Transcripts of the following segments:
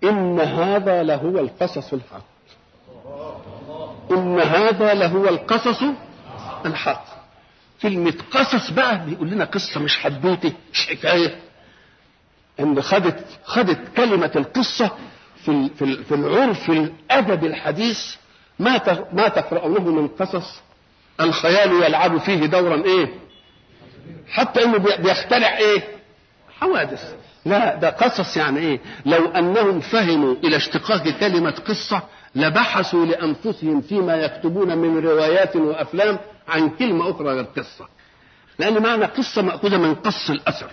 إن هذا لهو القصص الحق إن هذا لهو القصص الحق كلمة قصص بقى بيقول لنا قصة مش حدوتة مش حكاية إن خدت خدت كلمة القصة في ال- في ال- في العرف الأدب الحديث ما ت- ما تقرأونه من قصص الخيال يلعب فيه دورا إيه؟ حتى إنه بي- بيخترع إيه؟ حوادث لا ده قصص يعني ايه لو انهم فهموا الى اشتقاق كلمه قصه لبحثوا لانفسهم فيما يكتبون من روايات وافلام عن كلمه اخرى غير قصه لان معنى قصه ماخوذه من قص الاثر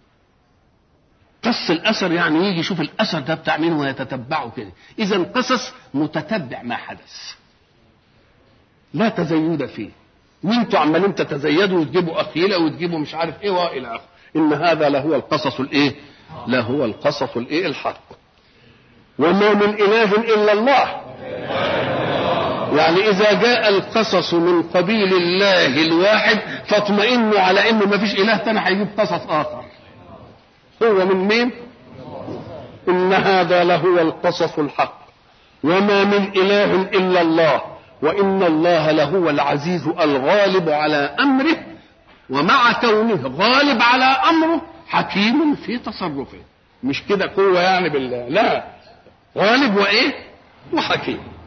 قص الاثر يعني يجي يشوف الاثر ده بتاع مين ويتتبعه كده اذا قصص متتبع ما حدث لا تزيد فيه وانتوا عمالين تتزيدوا وتجيبوا اخيله وتجيبوا مش عارف ايه والى اخره ان هذا لهو القصص الايه لهو القصص الايه الحق وما من اله الا الله يعني اذا جاء القصص من قبيل الله الواحد فاطمئنوا على انه ما فيش اله تاني هيجيب قصص اخر هو من مين ان هذا لهو القصص الحق وما من اله الا الله وان الله لهو العزيز الغالب على امره ومع كونه غالب على امره حكيم في تصرفه مش كده قوه يعني بالله لا غالب وايه وحكيم